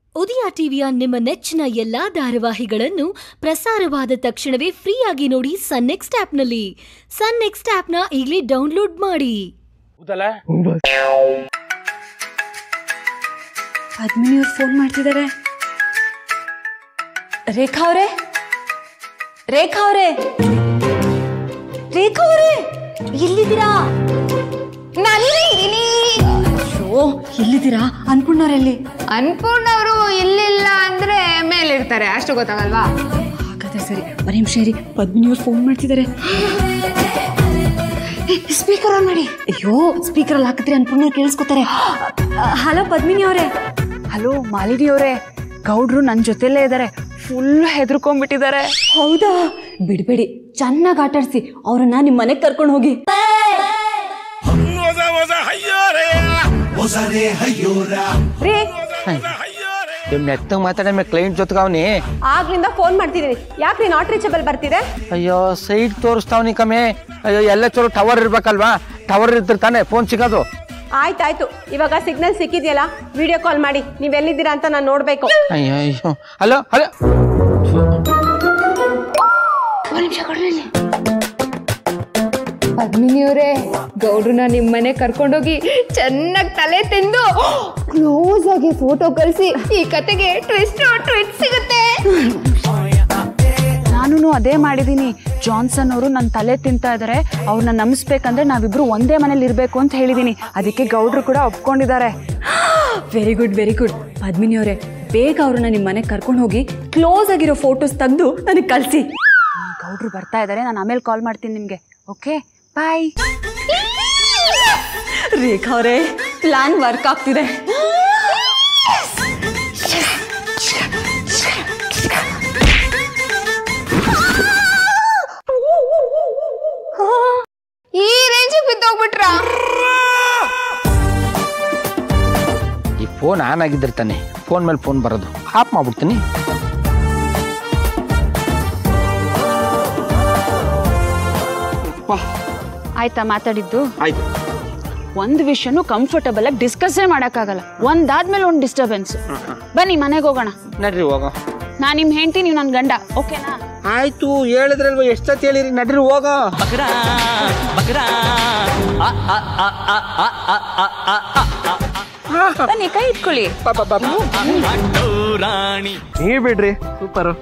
ಉದಯ ಟಿವಿಯ ನಿಮ್ಮ ನೆಚ್ಚಿನ ಎಲ್ಲಾ ಧಾರಾವಾಹಿಗಳನ್ನು ಪ್ರಸಾರವಾದ ತಕ್ಷಣವೇ ಫ್ರೀಯಾಗಿ ನೋಡಿ ಸನ್ ನೆಕ್ಸ್ಟ್ ಆಪ್ನಲ್ಲಿ ಸನ್ ನೆಕ್ಸ್ಟ್ ಆಪ್ನ ಈಗಲೇ ಡೌನ್ಲೋಡ್ ಮಾಡಿ ಹೌದಲ್ಲ ಪದ್ಮಿನಿ ಅವ್ರು ಫೋನ್ ಮಾಡ್ತಿದ್ದಾರೆ ರೇಖಾ ಅವರೇ ರೇಖಾ ಅವರೇ ರೇಖಾ ಅವರೇ ಎಲ್ಲಿದ್ದೀರಾ ನಾನಿಲ್ಲೇ ಇದ್ದೀನಿ ಅಯ್ಯೋ ಎಲ್ಲಿದ್ದೀರಾ ಅನ್ಪೂರ್ಣವ್ರೆಲ್ಲಿ ಅನ್ಪೂರ್ಣ ಅವರು ಇಲ್ಲಿಲ್ಲ ಅಂದ್ರೆ ಮೇಲಿರ್ತಾರೆ ಅಷ್ಟು ಗೊತ್ತಾಗಲ್ವಾ ಹಾಗಾದ್ರೆ ಸರಿ ಒಂದ್ ನಿಮಿಷ ಇರಿ ಪದ್ಮಿನಿ ಅವ್ರು ಫೋನ್ ಮಾಡ್ತಿದ್ದಾರೆ ಸ್ಪೀಕರ್ ಆನ್ ಮಾಡಿ ಅಯ್ಯೋ ಸ್ಪೀಕರ್ ಅಲ್ಲಿ ಹಾಕಿದ್ರೆ ಅನ್ಪೂರ್ಣ ಕೇಳಿಸ್ಕೊತಾರೆ ಹಲೋ ಪದ್ಮಿನಿ ಅವರೇ ಹಲೋ ಮಾಲಿನಿ ಅವರೇ ಗೌಡ್ರು ನನ್ನ ಜೊತೆಲೇ ಇದ್ದಾರೆ ಫುಲ್ ಹೆದರ್ಕೊಂಡ್ಬಿಟ್ಟಿದ್ದಾರೆ ಹೌದಾ ಬಿಡ್ಬೇಡಿ ಚೆನ್ನಾಗಿ ಆಟಾಡ್ಸಿ ಅವ್ರನ್ನ ನಿಮ್ ಮನೆಗ್ ಕರ್ಕೊಂಡು ಹೋಗಿ ರೀ ಮೆತ್ತ ಮಾತಾಡ ಕ್ಲೈಂಟ್ ಜೊತೆಗೆ ಅವನಿ ಆಗ್ಲಿಂದ ಫೋನ್ ಮಾಡ್ತಿದ್ದೀನಿ ಯಾಕೆ ನೀನ್ ನಾಟ್ ರೀಚಬಲ್ ಬರ್ತಿದೆ ಅಯ್ಯೋ ಸೈಡ್ ತೋರಿಸ್ತಾವ್ನಿ ಕಮ್ಮಿ ಅಯ್ಯೋ ಎಲ್ಲ ಚಲೋ ಟವರ್ ಇರ್ಬೇಕಲ್ವಾ ಟವರ್ ಇರ್ತಿರ್ತಾನೆ ಫೋನ್ ಸಿಗೋದು ಆಯ್ತಾಯ್ತು ಇವಾಗ ಸಿಗ್ನಲ್ ಸಿಕ್ಕಿದ್ಯಲ್ಲ ವಿಡಿಯೋ ಕಾಲ್ ಮಾಡಿ ನೀವ್ ಎಲ್ಲಿದ್ದೀರಾ ಅಂತ ನಾನು ನೋಡ್ಬೇಕು ಅಯ್ಯೋ ಅಯ್ಯೋ ಹಲೋ ಹಲೋ ಪದ್ಮಿನಿಯವರೇ ಗೌಡ್ರನ್ನ ನಿಮ್ ಮನೆ ಕರ್ಕೊಂಡೋಗಿ ಚೆನ್ನಾಗಿ ತಲೆ ತಿಂದು ಕ್ಲೋಸ್ ಆಗಿ ಫೋಟೋ ಕಳಿಸಿ ಈ ಕತೆಗೆ ಟ್ವಿಸ್ಟ್ ಟ್ವಿಸ್ಟ್ ಸಿಗುತ್ತೆ ನಾನು ಅದೇ ಮಾಡಿದೀನಿ ಜಾನ್ಸನ್ ಅವರು ನನ್ನ ತಲೆ ತಿಂತಾ ಇದ್ದಾರೆ ಅವ್ರನ್ನ ನಂಬಿಸ್ಬೇಕಂದ್ರೆ ನಾವಿಬ್ರು ಒಂದೇ ಮನೇಲಿ ಇರಬೇಕು ಅಂತ ಹೇಳಿದೀನಿ ಅದಕ್ಕೆ ಗೌಡ್ರು ಕೂಡ ಒಪ್ಕೊಂಡಿದ್ದಾರೆ very good very good Padmini ಅವರೇ ಬೇಗ ಅವ್ರನ್ನ ನಿಮ್ ಮನೆಗ್ ಕರ್ಕೊಂಡು ಹೋಗಿ ಕ್ಲೋಸ್ ಆಗಿರೋ ಫೋಟೋಸ್ ತೆಗೆದು ನನಗೆ ಕಳ್ಸಿ ಗೌಡ್ರು ಬರ್ತಾ ಇದ್ದಾರೆ ನಾನು ಆಮೇಲೆ ಕಾಲ್ ಮಾಡ್ತೀನಿ ನಿಮಗೆ ಓಕೆ ಬಾಯ್ ರೇಖಾ ಅವರೇ ಪ್ಲಾನ್ ವರ್ಕ್ ಆಗ್ತಿದೆ ಈ ರೇಂಜ್ ಬಿದ್ದೋಗ್ಬಿಟ್ರ ಈ ಫೋನ್ ಆನ್ ಆಗಿದ್ದಿರ್ತಾನೆ ಫೋನ್ ಮೇಲೆ ಫೋನ್ ಬರೋದು ಆಫ್ ಮಾಡ್ಬಿಡ್ತೀನಿ ಆಯ್ತಾ ಮಾತಾಡಿದ್ದು ಆಯ್ತು ಒಂದು ವಿಷಯನೂ ಕಂಫರ್ಟಬಲ್ ಆಗಿ ಡಿಸ್ಕಸ್ಸೇ ಮಾಡೋಕ್ಕಾಗಲ್ಲ ಒಂದಾದ್ಮೇಲೆ ಒಂದು ಡಿಸ್ಟರ್ಬೆನ್ಸ್ ಬನ್ನಿ ಮನೆಗೆ ಹೋಗೋಣ ನಡ್ರಿ ಹೋಗ ನಾನು ನಿಮ್ಮ ಹೆಂಡ್ತಿ ನೀವು ನನ್ನ ಗಂಡ ಓಕೆನಾ ಆಯ್ತು ಹೇಳಿದ್ರಲ್ವ ಎಷ್ಟೊತ್ತು ಹೇಳಿರಿ ನಡ್ರಿ ಹೋಗ ಬನ್ನಿ ಕೈ ಇಟ್ಕೊಳ್ಳಿ ನೀ ಬಿಡ್ರಿ ಸೂಪರ್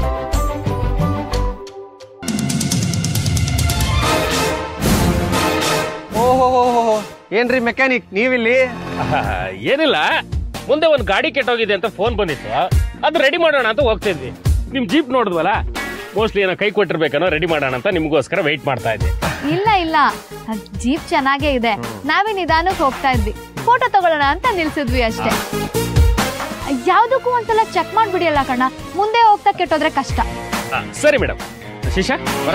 ಓಹೋ ಏನ್ರಿ ಮೆಕ್ಯಾನಿಕ್ ನೀವಿಲ್ಲಿ ಏನಿಲ್ಲ ಮುಂದೆ ಒಂದು ಗಾಡಿ ಕೆಟ್ಟೋಗಿದೆ ಅಂತ ಫೋನ್ ಬಂದಿತ್ತು ಅದು ರೆಡಿ ಮಾಡೋಣ ಅಂತ ಹೋಗ್ತಿದ್ವಿ ನಿಮ್ ಜೀಪ್ ನೋಡಿದ್ವಲ್ಲ ಮೋಸ್ಟ್ಲಿ ಏನೋ ಕೈ ಕೊಟ್ಟಿರ್ಬೇಕನ್ನೋ ರೆಡಿ ಮಾಡೋಣ ಅಂತ ನಿಮಗೋಸ್ಕರ ವೆಯ್ಟ್ ಮಾಡ್ತಾ ಇದ್ದೆ ಇಲ್ಲ ಇಲ್ಲ ಅದ್ ಜೀಪ್ ಚೆನ್ನಾಗೇ ಇದೆ ನಾವೇ ನಿಧಾನಕ್ಕೆ ಹೋಗ್ತಾ ಇದ್ವಿ ಫೋಟೋ ತಗೊಳ್ಳೋಣ ಅಂತ ನಿಲ್ಸಿದ್ವಿ ಅಷ್ಟೇ ಯಾವ್ದಕ್ಕೂ ಒಂದ್ಸಲ ಚೆಕ್ ಮಾಡ್ಬಿಡಿ ಅಲ್ಲ ಕಣ್ಣ ಮುಂದೆ ಹೋಗ್ತಾ ಕೆಟ್ಟೋದ್ರೆ ಕಷ್ಟ ಆ, ಸರಿ ಮೇಡಮ್ ಶಿಶಾ ಬರ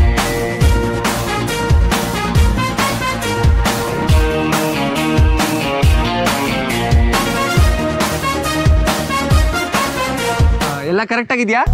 ಎಲ್ಲ ಕರೆಕ್ಟ್ ಆಗಿದ್ಯಾ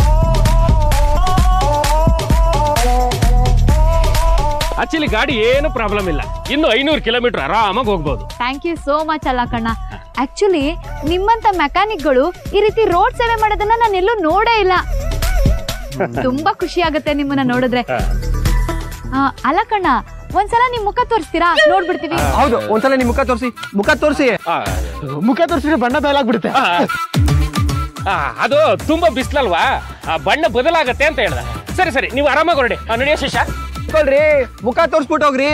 ಆಕ್ಚುಲಿ ಗಾಡಿ ಏನು ಪ್ರಾಬ್ಲಮ್ ಇಲ್ಲ ಇನ್ನು ಐನೂರು ಕಿಲೋಮೀಟರ್ ಆರಾಮಾಗಿ ಹೋಗ್ಬೋದು ಥ್ಯಾಂಕ್ ಯು ಸೋ ಮಚ್ ಅಲ್ಲ ಕಣ್ಣ ಆಕ್ಚುಲಿ ನಿಮ್ಮಂತ ಮೆಕ್ಯಾನಿಕ್ಗಳು ಈ ರೀತಿ ರೋಡ್ ಸೇವೆ ಮಾಡೋದನ್ನ ನಾನು ಎಲ್ಲೂ ನೋಡೇ ಇಲ್ಲ ತುಂಬಾ ಖುಷಿ ಆಗುತ್ತೆ ನಿಮ್ಮನ್ನ ನೋಡಿದ್ರೆ ಆ, ಅಲ್ಲ ಕಣ್ಣ ಒಂದ್ಸಲ ನಿಮ್ ಮುಖ ತೋರಿಸ್ತೀರಾ ನೋಡ್ಬಿಡ್ತೀವಿ ಹೌದು ಒಂದ್ಸಲ ನಿಮ್ ಮುಖ ತೋರಿಸಿ ಮುಖ ತೋರಿಸಿ ಆ, ಮುಖ ತೋರಿಸಿದ್ರೆ ಬಣ್ಣ ಬಯಲಾಗ್ಬಿಡುತ್ತೆ ಆ, ಆ, ಅದು ತುಂಬಾ ಬಿಸ್ಲಲ್ವಾ ಆ ಬಣ್ಣ ಬದಲಾಗತ್ತೆ ಅಂತ ಹೇಳ್ದ ಸರಿ ಸರಿ ನೀವು ಆರಾಮಾಗಿ ಹೊರಡಿ ಆ, ನಡೆಯೋ ಶಿಶಾ ಕೊಳ್ರಿ ಮುಖ ತೋರಿಸ್ಬಿಟ್ಟು ಹೋಗ್ರಿ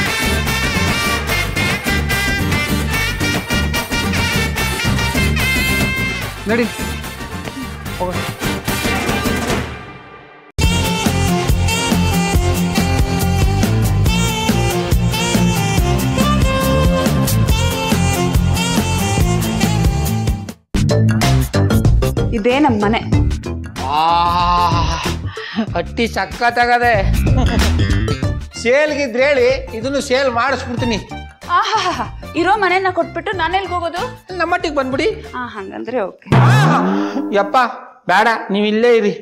ನಡಿ ಇದೇ ನಮ್ಮ ಮನೆ ಹಟ್ಟಿ ಸಕ್ಕತ್ತಾಗದೆ ಸೇಲ್ಗಿದ್ರೆ ಹೇಳಿ ಇದನ್ನು ಸೇಲ್ ಮಾಡಿಸ್ಬಿಡ್ತೀನಿ ಆಹಾ ಇರೋ ಮನೆನ ಕೊಟ್ಬಿಟ್ಟು ನಾನು ಎಲ್ಲಿಗೆ ಹೋಗೋದು ನಮ್ಮಟ್ಟಿಗೆ ಬಂದ್ಬಿಡಿ ಹಾ ಹಂಗಂದ್ರೆ ಓಕೆ ಯಪ್ಪ ಬೇಡ ನೀವು ಇಲ್ಲೇ ಇರಿ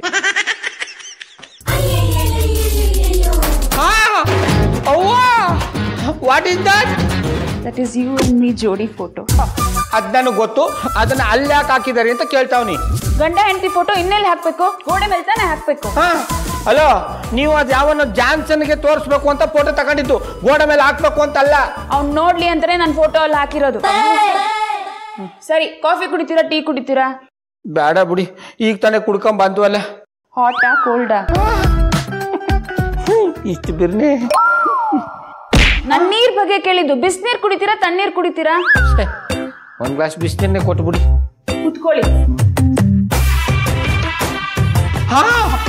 what is that that is you and me ಜೋಡಿ ಫೋಟೋ ಅದ್ ನನಗೆ ಗೊತ್ತು ಅದನ್ನ ಅಲ್ಲಿ ಯಾಕೆ ಹಾಕಿದಾರೆ ಅಂತ ಕೇಳ್ತಾವ್ನಿ ಗಂಡ ಹೆಂಡತಿ ಫೋಟೋ ಇನ್ನೆಲ್ಲಿ ಹಾಕ್ಬೇಕು ಗೋಡೆ ಮೇಲೆ ತಾನೇ ಹಾಕ್ಬೇಕು ಹಾ ಹಲೋ ನೀವು ಅದು ಯಾವನ ಜಾನ್ಸನ್ಗೆ ತೋರಿಸ್ಬೇಕು ಅಂತ ಫೋಟೋ ತಗೊಂಡಿದ್ದು ಗೋಡೆ ಮೇಲೆ ಹಾಕ್ಬೇಕು ಅಂತ ಅಲ್ಲ ಅವ್ನ್ ನೋಡ್ಲಿ ಅಂತಾನೆ ನನ್ನ ಫೋಟೋ ಅಲ್ಲಿ ಹಾಕಿರೋದು ಹ್ಮ್. ಸರಿ ಕಾಫಿ ಕುಡಿತೀರಾ ಟೀ ಕುಡಿತೀರಾ ಬೇಡ ಬಿಡಿ ಈಗ ತಾನೇ ಕುಡ್ಕೊಂಡ್ ಬಂದ್ವಲ್ಲ ಹಾಟಾ ಕೋಲ್ಡಾ ಇಷ್ಟು ಬಿರ್ನೆ ನನ್ ನೀರ್ ಬಗ್ಗೆ ಕೇಳಿದ್ದು ಬಿಸ್ನೀರ್ ಕುಡಿತೀರಾ ತಣ್ಣೀರ್ ಕುಡಿತೀರಾ ಒಂದ್ ಗ್ಲಾಸ್ ಬಿಸಿನೀರನ್ನೇ ಕೊಟ್ಬಿಡಿ ಕುತ್ಕೊಳ್ಳಿ ಹಾ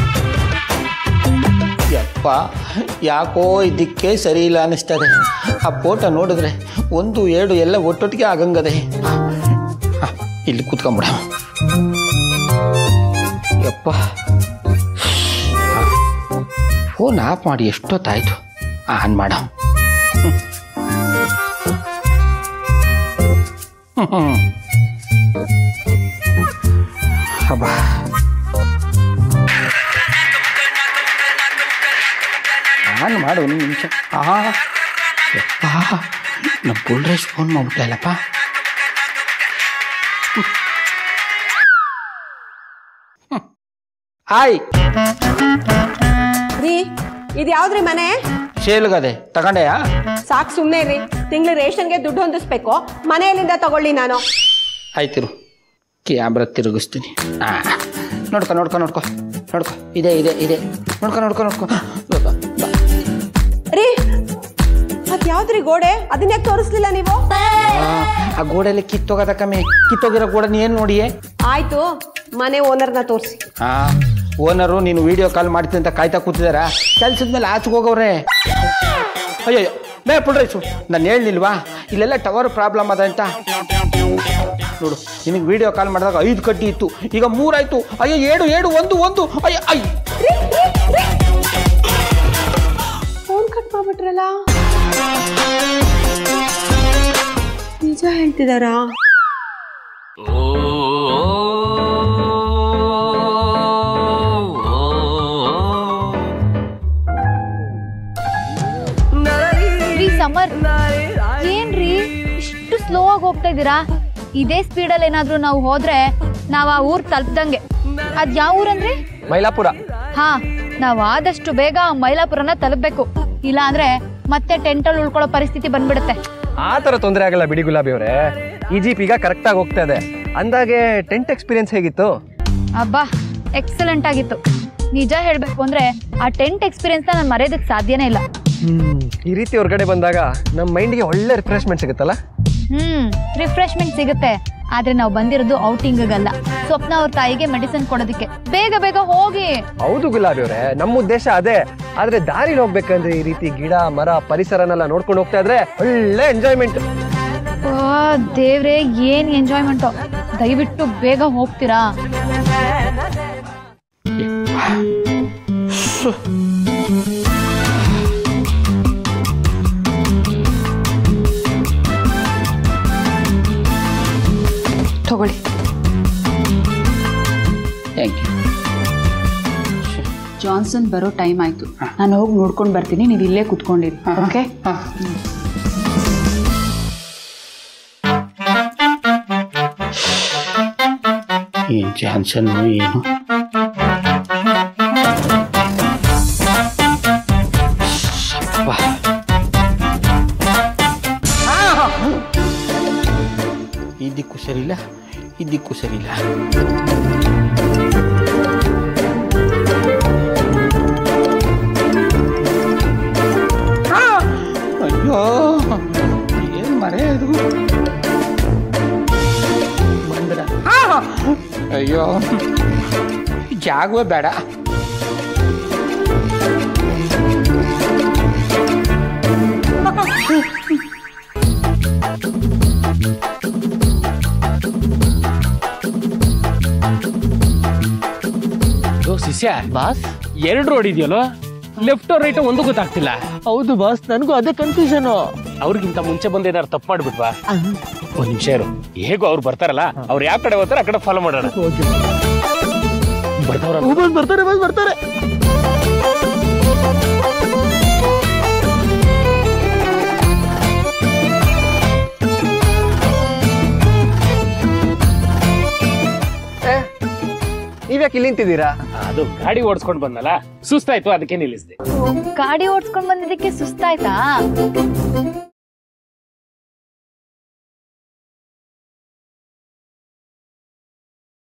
ಯಪ್ಪ ಯಾಕೋ ಇದಕ್ಕೆ ಸರಿ ಇಲ್ಲ ಅನಿಸ್ತದೆ ಆ ಫೋಟೋ ನೋಡಿದ್ರೆ ಒಂದು ಎರಡು ಎಲ್ಲ ಒಟ್ಟೊಟ್ಟಿಗೆ ಆಗಂಗದೆ ಹಾ, ಇಲ್ಲಿ ಕೂತ್ಕೊಂಬಿಡ ಯಪ್ಪ ಫೋನ್ ಆಫ್ ಮಾಡಿ ಎಷ್ಟೊತ್ತಾಯ್ತು ಆನ್ ಮಾಡ ಹಬ್ಬ ಆನ್ ಮಾಡು ಒಂದು ನಿಮಿಷ ಆ ಯಪ್ಪ ನಮ್ಮ ಪುಲ್ರೇಶ್ ಫೋನ್ ಮಾಡ್ಬಿಟ್ಟಲ್ಲಪ್ಪ ಹಾಯ್ ರೀ ಇದು ಯಾವ್ದ್ರಿ ಮನೆ ಸೇಲ್ಗದೆ ತಗೊಂಡೆಯಾ ಸಾಕ್ ಸುಮ್ನೆ ರೀ ತಿಂಗ್ಳು ರೇಷನ್ಗೆ ದುಡ್ಡು ಹೊಂದಿಸ್ಬೇಕು ಮನೆಯಲ್ಲಿಂದ ತಗೊಳ್ಳಿ ನಾನು ಆಯ್ತಿರು ಕ್ಯಾಮ್ರಾ ತಿರುಗಿಸ್ತೀನಿ ಆ, ನೋಡ್ಕೊ ನೋಡ್ಕೊ ನೋಡ್ಕೊ ನೋಡ್ಕೊ ಇದೆ ಇದೆ ಇದೆ ನೋಡ್ಕೊ ನೋಡ್ಕೊ ನೋಡ್ಕೊ ಬಾ, ಬಾ, ಬಾ. ರೀ ಅದ್ ಯಾವ್ದ್ರಿ ಗೋಡೆ ಅದನ್ನ ಯಾಕೆ ತೋರಿಸ್ಲಿಲ್ಲ ನೀವು ಆ, ಆ ಗೋಡೆಯಲ್ಲಿ ಕಿತ್ತೋಗದ ಕಮ್ಮಿ ಕಿತ್ತೋಗಿರೋ ಗೋಡೆ ಏನು ನೋಡಿಯೇ ಆಯ್ತು ಮನೆ ಓನರ್ನ ತೋರಿಸಿ ಹಾ ಓನರು ನೀನು ವಿಡಿಯೋ ಕಾಲ್ ಮಾಡ್ತೀನಿ ಅಂತ ಕಾಯ್ತಾ ಕೂತಿದಾರ ಕೆಲ್ಸದ ಮೇಲೆ ಆಚೆಗೆ ಹೋಗವ್ರೆ ಅಯ್ಯೋ ಬೇ ಪುಡ್ರೈಸು ನಾನು ಹೇಳಿಲ್ವಾ ಇಲ್ಲೆಲ್ಲ ಟವರ್ ಪ್ರಾಬ್ಲಮ್ ಅದ ಅಂತ ನೋಡು ನಿನಗೆ ವಿಡಿಯೋ ಕಾಲ್ ಮಾಡಿದಾಗ ಐದು ಕಡ್ಡಿ ಇತ್ತು ಈಗ ಮೂರಾಯ್ತು ಅಯ್ಯೋ ಏಳು ಏಳು ಒಂದು ಒಂದು ಅಯ್ಯೋ ಅಯ್ಯ ಫೋನ್ ಕಟ್ ಮಾಡ್ಬಿಟ್ರಲ್ಲ ನಿಜ ಹೇಳ್ತಿದಾರಾ ರೀ ಸಮರ್ ಏನ್ರಿ ಇಷ್ಟು ಸ್ಲೋ ಆಗಿ ಹೋಗ್ತಾ ಇದ್ದೀರಾ ಇದೇ ಸ್ಪೀಡಲ್ಲಿ ಏನಾದ್ರೂ ನಾವು ಹೋದ್ರೆ ನಾವ್ ಆ ಊರ್ ತಲುಪ್ದಂಗೆ ಅದ್ ಯಾವ ಊರಂದ್ರಿ ಮೈಲಾಪುರ ಹಾ ನಾವ್ ಆದಷ್ಟು ಬೇಗ ಆ ಮೈಲಾಪುರನ ತಲುಪ್ಬೇಕು ಇಲ್ಲ ಅಂದ್ರೆ ಮತ್ತೆ ಟೆಂಟಲ್ಲಿ ಉಳ್ಕೊಳ್ಳೋ ಪರಿಸ್ಥಿತಿ ಬಂದ್ಬಿಡುತ್ತೆ ಆ ಥರ ತೊಂದರೆ ಆಗಲ್ಲ ಬಿಡಿ ಗುಲಾಬಿ ಅವರೇ ಈ ಜೀಪ್ ಈಗ ಕರೆಕ್ಟಾಗಿ ಹೋಗ್ತಾ ಇದೆ ಅಂದಾಗೆ ಟೆಂಟ್ ಎಕ್ಸ್ಪೀರಿಯನ್ಸ್ ಹೇಗಿತ್ತು ಅಬ್ಬಾ ಎಕ್ಸಲೆಂಟ್ ಆಗಿತ್ತು ನಿಜ ಹೇಳ್ಬೇಕು ಅಂದ್ರೆ ಆ ಟೆಂಟ್ ಎಕ್ಸ್ಪೀರಿಯನ್ಸ್ ನಾನು ಮರೆಯೋದಕ್ಕೆ ಸಾಧ್ಯನೇ ಇಲ್ಲ ಈ ರೀತಿ ಹೊರಗಡೆ ಬಂದಾಗ ನಮ್ಮ ಮೈಂಡ್ಗೆ ಒಳ್ಳೆ ರಿಫ್ರೆಶ್ಮೆಂಟ್ ಸಿಗುತ್ತಲ್ಲ ಹ್ಮ್ ರಿಫ್ರೆಶ್ಮೆಂಟ್ ಸಿಗುತ್ತೆ ಆದ್ರೆ ನಾವು ಬಂದಿರೋದು ಔಟಿಂಗಲ್ಲ ಸ್ವಪ್ನ ಅವ್ರ ತಾಯಿಗೆ ಮೆಡಿಸಿನ್ ಕೊಡೋದಕ್ಕೆ ಬೇಗ ಬೇಗ ಹೋಗಿ ಹೌದು ಗುಲಾಬಿ ಅವರೇ ನಮ್ಮ ಉದ್ದೇಶ ಅದೇ ಆದ್ರೆ ದಾರಿಲಿ ಹೋಗ್ಬೇಕಂದ್ರೆ ಈ ರೀತಿ ಗಿಡ ಮರ ಪರಿಸರನೆಲ್ಲ ನೋಡ್ಕೊಂಡು ಹೋಗ್ತಾ ಇದ್ರೆ ಒಳ್ಳೆ ಎಂಜಾಯ್ಮೆಂಟ್ ಆ, ದೇವ್ರೇ ಏನ್ ಎಂಜಾಯ್ಮೆಂಟ್ ದಯವಿಟ್ಟು ಬೇಗ ಹೋಗ್ತೀರಾ ತಗೊಳ್ಳಿ ಥ್ಯಾಂಕ್ ಯು ಜಾನ್ಸನ್ ಬರೋ ಟೈಮ್ ಆಯ್ತು ನಾನು ಹೋಗಿ ನೋಡ್ಕೊಂಡು ಬರ್ತೀನಿ ನೀವು ಇಲ್ಲೇ ಕುತ್ಕೊಂಡಿರಿ ಓಕೆ ಏನು ಜಾನ್ಸನ್ ಏನು ಅಬ್ಬಾ. ಈ ದಿಕ್ಕು ಸರಿಯಿಲ್ಲ ಈ ದಿಕ್ಕು ಸರಿಯಿಲ್ಲ ಆ! ಅಯ್ಯೋ ಏನು ಮರೆ ಅದು ಬಂದ್ರ ಆ! ಅಯ್ಯೋ ಜಾಗವೇ ಬೇಡ ಓ ಶಿಷ್ಯ ಬಾಸ್ ಎರಡು ರೋಡ್ ಇದೆಯಲ್ಲೋ ಲೆಫ್ಟ್ ರೈಟ್ ಒಂದು ಗೊತ್ತಾಗ್ತಿಲ್ಲ ಹೌದು ಬಾಸ್ ನನಗೂ ಅದೇ ಕನ್ಫ್ಯೂಷನ್ ಅವ್ರಿಗಿಂತ ಮುಂಚೆ ಬಂದು ಏನಾರು ತಪ್ಪು ಮಾಡ್ಬಿಟ್ವಾ ಒಂದ್ ನಿಮಿಷ ಇರು ಹೇಗೋ ಅವ್ರು ಬರ್ತಾರಲ್ಲ ಅವ್ರು ಯಾವ ಕಡೆ ಹೋಗ್ತಾರೆ ಆ ಕಡೆ ಫಾಲೋ ಮಾಡೋಣ ಬರ್ತಾವ್ರ ಬರ್ತಾರೆ ಬಾಸ್ ಬರ್ತಾರೆ ನೀವ್ಯಾಕೆ ಇಲ್ಲಿ ನಿಂತಿದ್ದೀರಾ ಅದು ಗಾಡಿ ಓಡಿಸ್ಕೊಂಡು ಬಂದಲ್ಲ ಸುಸ್ತಾಯ್ತು ಅದಕ್ಕೆ ನಿಲ್ಲಿಸಿದೆ ಗಾಡಿ ಓಡಿಸ್ಕೊಂಡ್ ಬಂದಿದ್ದಕ್ಕೆ ಸುಸ್ತಾಯ್ತಾ